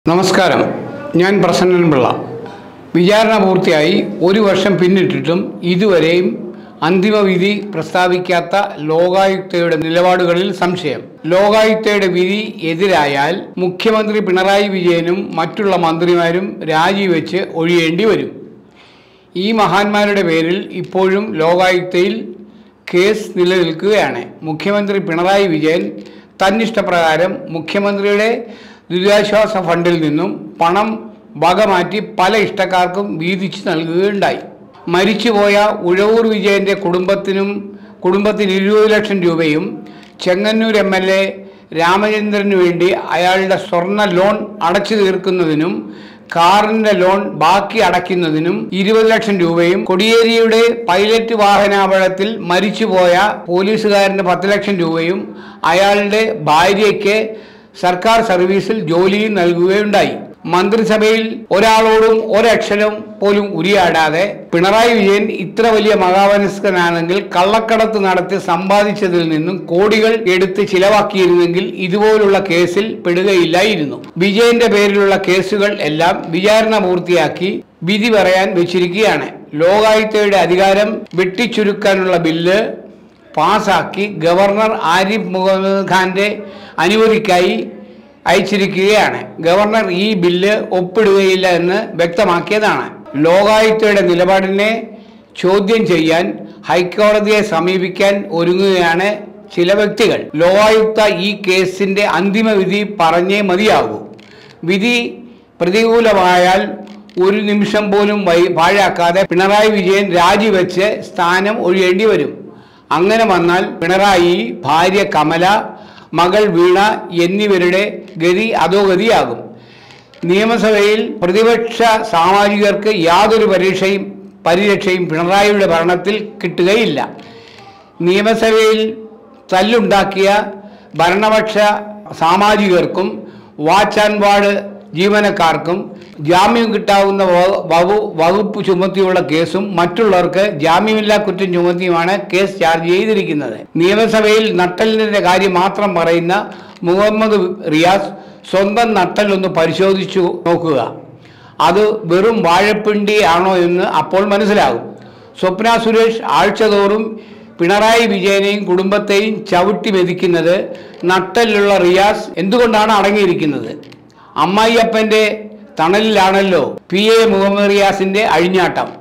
നമസ്കാരം ഞാൻ പ്രസന്നൻ പിള്ള വിചാരണ പൂർത്തിയായി ഒരു വർഷം പിന്നിട്ടിട്ടും ഇതുവരെയും അന്തിമവിധി പ്രസ്താവിക്കാത്ത ലോകായുക്തയുടെ നിലപാടുകളിൽ സംശയം ലോകായുക്തയുടെ വിധി എതിരായാൽ മുഖ്യമന്ത്രി പിണറായി വിജയനും മറ്റുള്ള മന്ത്രിമാരും രാജിവെച്ച് ഒഴിയേണ്ടി വരും ഈ മഹാന്മാരുടെ പേരിൽ ഇപ്പോഴും ലോകായുക്തയിൽ കേസ് നിലനിൽക്കുകയാണ് മുഖ്യമന്ത്രി പിണറായി വിജയൻ തന്നിഷ്ടപ്രകാരം മുഖ്യമന്ത്രിയുടെ ദുരിതാശ്വാസ ഫണ്ടിൽ നിന്നും പണം വകമാറ്റി പല ഇഷ്ടക്കാർക്കും വീതിച്ചു നൽകുകയുണ്ടായി മരിച്ചുപോയ ഉഴവൂർ വിജയന്റെ കുടുംബത്തിനും കുടുംബത്തിന് ഇരുപത് ലക്ഷം രൂപയും ചെങ്ങന്നൂർ എം എൽ എ രാമചന്ദ്രനു വേണ്ടി അയാളുടെ സ്വർണ്ണ ലോൺ അടച്ചു തീർക്കുന്നതിനും കാറിന്റെ ലോൺ ബാക്കി അടയ്ക്കുന്നതിനും ഇരുപത് ലക്ഷം രൂപയും കൊടിയേരിയുടെ പൈലറ്റ് വാഹനാപകടത്തിൽ മരിച്ചുപോയ പോലീസുകാരന് പത്ത് ലക്ഷം രൂപയും അയാളുടെ ഭാര്യയ്ക്ക് സർക്കാർ സർവീസിൽ ജോലിയും നൽകുകയുണ്ടായി മന്ത്രിസഭയിൽ ഒരാളോടും ഒരക്ഷരം പോലും ഉരിയാടാതെ പിണറായി വിജയൻ ഇത്ര വലിയ മഹാമനസ്കനാണെങ്കിൽ കള്ളക്കടത്ത് നടത്തി സമ്പാദിച്ചതിൽ നിന്നും കോടികൾ എടുത്ത് ചിലവാക്കിയിരുന്നെങ്കിൽ ഇതുപോലുള്ള കേസിൽ പെടുകയില്ലായിരുന്നു വിജയന്റെ പേരിലുള്ള കേസുകൾ എല്ലാം വിചാരണ പൂർത്തിയാക്കി വിധി പറയാൻ വെച്ചിരിക്കുകയാണ് ലോകായുക്തയുടെ അധികാരം വെട്ടിച്ചുരുക്കാനുള്ള ബില്ല് പാസാക്കി ഗവർണർ ആരിഫ് മുഹമ്മദ് ഖാന്റെ അനുമതിക്കായി അയച്ചിരിക്കുകയാണ് ഗവർണർ ഈ ബില്ല് ഒപ്പിടുകയില്ല എന്ന് വ്യക്തമാക്കിയതാണ് ലോകായുക്തയുടെ നിലപാടിനെ ചോദ്യം ചെയ്യാൻ ഹൈക്കോടതിയെ സമീപിക്കാൻ ഒരുങ്ങുകയാണ് ചില വ്യക്തികൾ ലോകായുക്ത ഈ കേസിന്റെ അന്തിമ വിധി പറഞ്ഞേ മതിയാകൂ വിധി പ്രതികൂലമായാൽ ഒരു നിമിഷം പോലും വൈ പാഴാക്കാതെ പിണറായി വിജയൻ രാജിവെച്ച് സ്ഥാനം ഒഴിയേണ്ടി വരും അങ്ങനെ വന്നാൽ പിണറായി ഭാര്യ കമല മകൾ വീണ എന്നിവരുടെ ഗതി അധോഗതിയാകും നിയമസഭയിൽ പ്രതിപക്ഷ സാമാജികർക്ക് യാതൊരു പരീക്ഷയും പരിരക്ഷയും പിണറായിയുടെ ഭരണത്തിൽ കിട്ടുകയില്ല നിയമസഭയിൽ തല്ലുണ്ടാക്കിയ ഭരണപക്ഷ സാമാജികർക്കും വാച്ച് ആൻഡ് വാർഡ് ജീവനക്കാർക്കും ജാമ്യം കിട്ടാവുന്ന വ- വകു- വകുപ്പ് ചുമത്തിയുള്ള കേസും മറ്റുള്ളവർക്ക് ജാമ്യമില്ലാ കുറ്റം ചുമത്തിയുമാണ് കേസ് ചാർജ് ചെയ്തിരിക്കുന്നത് നിയമസഭയിൽ നട്ടലിന്റെ കാര്യം മാത്രം പറയുന്ന മുഹമ്മദ് റിയാസ് സ്വന്തം നട്ടൽ ഒന്ന് പരിശോധിച്ചു നോക്കുക അത് വെറും വാഴപ്പിണ്ടി ആണോ എന്ന് അപ്പോൾ മനസ്സിലാകും സ്വപ്ന സുരേഷ് ആഴ്ചതോറും പിണറായി വിജയനെയും കുടുംബത്തെയും ചവിട്ടി മെതിക്കുന്നത് നട്ടലിലുള്ള റിയാസ് എന്തുകൊണ്ടാണ് അടങ്ങിയിരിക്കുന്നത് അമ്മായിയപ്പന്റെ തണലിലാണല്ലോ പി എ മുഹമ്മദ് റിയാസിന്റെ അഴിഞ്ഞാട്ടം